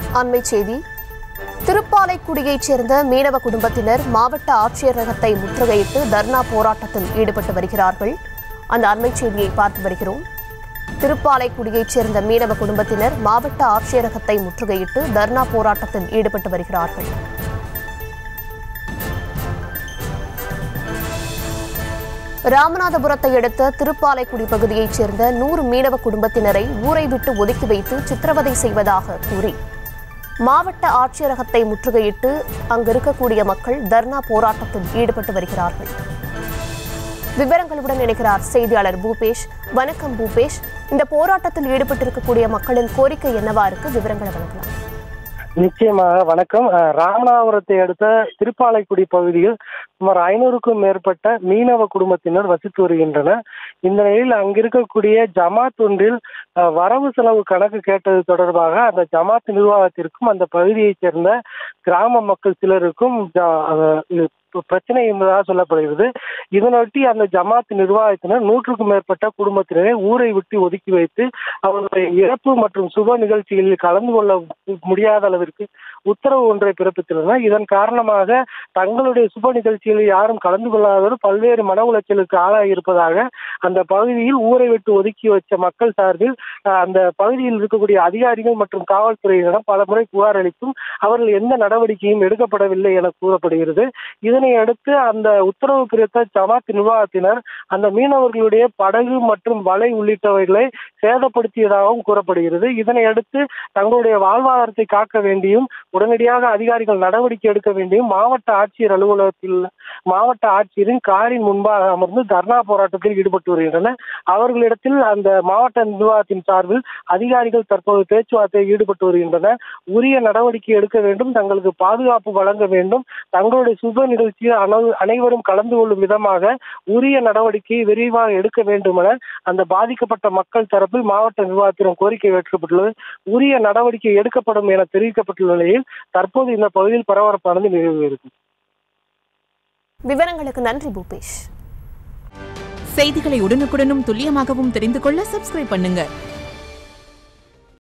அண்மை செய்தி திருப்பாலைக்குடியைச் சேர்ந்த மீனவ குடும்பத்தினர் மாவட்ட ஆட்சியரகத்தை முற்றுகையிட்டு தர்ணா போராட்டத்தில் ஈடுபட்டு வருகிறார்கள் அந்த அண்மை செய்தியை பார்த்து வருகிறோம் திருப்பாலைக்குடியைச் சேர்ந்த மீனவ குடும்பத்தினர் மாவட்ட ஆட்சியரகத்தை முற்றுகையிட்டு தர்ணா போராட்டத்தில் ஈடுபட்டு வருகிறார்கள் ராமநாதபுரத்தை அடுத்த திருப்பாலைக்குடி பகுதியைச் சேர்ந்த நூறு மீனவ குடும்பத்தினரை ஊரை விட்டு ஒதுக்கி வைத்து சித்திரவதை செய்வதாக கூறி மாவட்ட ஆட்சியரகத்தை முற்றுகையிட்டு அங்கு இருக்கக்கூடிய மக்கள் தர்ணா போராட்டத்தில் ஈடுபட்டு வருகிறார்கள் விவரங்களுடன் இணைக்கிறார் செய்தியாளர் பூபேஷ் வணக்கம் பூபேஷ் இந்த போராட்டத்தில் ஈடுபட்டிருக்கக்கூடிய மக்களின் கோரிக்கை என்னவா இருக்கு விவரங்களை வழங்கலாம் நிச்சயமாக வணக்கம் அஹ், ராமநாதபுரத்தை அடுத்த திருப்பாலைக்குடி பகுதியில் சுமார் ஐநூறுக்கும் மேற்பட்ட மீனவ குடும்பத்தினர் வசித்து வருகின்றனர் இந்த நிலையில் அங்கிருக்கக்கூடிய ஜமாத் ஒன்றில் அஹ், வரவு செலவு கணக்கு கேட்டது தொடர்பாக அந்த ஜமாத் நிர்வாகத்திற்கும் அந்த பகுதியைச் சேர்ந்த கிராம மக்கள் சிலருக்கும் ஜ- அஹ், இது பிரச்சனை என்பதாக சொல்லப்படுகிறது இதனொட்டி அந்த ஜமாத் நிர்வாகத்தினர் நூற்றுக்கும் மேற்பட்ட குடும்பத்தினரை ஊரை விட்டு ஒதுக்கி வைத்து அவர்களுடைய இறப்பு மற்றும் சுப நிகழ்ச்சிகளில் கலந்து கொள்ள முடியாத அளவிற்கு உத்தரவு ஒன்றை பிறப்பித்துள்ளனர் இதன் காரணமாக தங்களுடைய சுப நிகழ்ச்சிகளில் யாரும் கலந்து கொள்ளாதவர் பல்வேறு மன உளைச்சலுக்கு ஆளாகி இருப்பதாக அந்த பகுதியில் ஊரை விட்டு ஒதுக்கி வச்ச மக்கள் சார்பில் அஹ், அந்த பகுதியில் இருக்கக்கூடிய அதிகாரிகள் மற்றும் காவல்துறையினரிடம் பல முறை புகார் அளித்தும் அவர்கள் எந்த நடவடிக்கையும் எடுக்கப்படவில்லை என கூறப்படுகிறது இதனை அடுத்து அந்த உத்தரவு பிறத்த ஜமாத் நிர்வாகத்தினர் அந்த மீனவர்களுடைய படகு மற்றும் வலை உள்ளிட்டவைகளை சேதப்படுத்தியதாகவும் கூறப்படுகிறது இதனை அடுத்து தங்களுடைய வாழ்வாதாரத்தை காக்க வேண்டியும் உடனடியாக அதிகாரிகள் நடவடிக்கை எடுக்க வேண்டியும் மாவட்ட ஆட்சியர் அலுவலகத்தில் மாவட்ட ஆட்சியரின் காரின் முன்பாக அமர்ந்து தர்ணா போராட்டத்தில் ஈடுபட்டு வருகின்றனர் அவர்களிடத்தில் அந்த மாவட்ட நிர்வாகத்தின் சார்பில் அதிகாரிகள் தற்போது பேச்சுவார்த்தையில் ஈடுபட்டு வருகின்றனர் உரிய நடவடிக்கை எடுக்க வேண்டும் தங்களுக்கு பாதுகாப்பு வழங்க வேண்டும் தங்களுடைய சுப நிகழ்ச்சியில் அனை- அனைவரும் கலந்து கொள்ளும் விதமாக உரிய நடவடிக்கையை விரைவாக எடுக்க வேண்டும் என அந்த பாதிக்கப்பட்ட மக்கள் தரப்பில் மாவட்ட நிர்வாகத்திடம் கோரிக்கை வைக்கப்பட்டுள்ளது உரிய நடவடிக்கை எடுக்கப்படும் என தெரிவிக்கப்பட்டுள்ள நிலையில் தற்போது இந்த பகுதியில் பரபரப்பானது நிகழ்வு விவரங்களுக்கு நன்றி பூபேஷ் செய்திகளை உடனுக்குடனும் துல்லியமாகவும் தெரிந்து கொள்ள சப்ஸ்கிரைப் பண்ணுங்க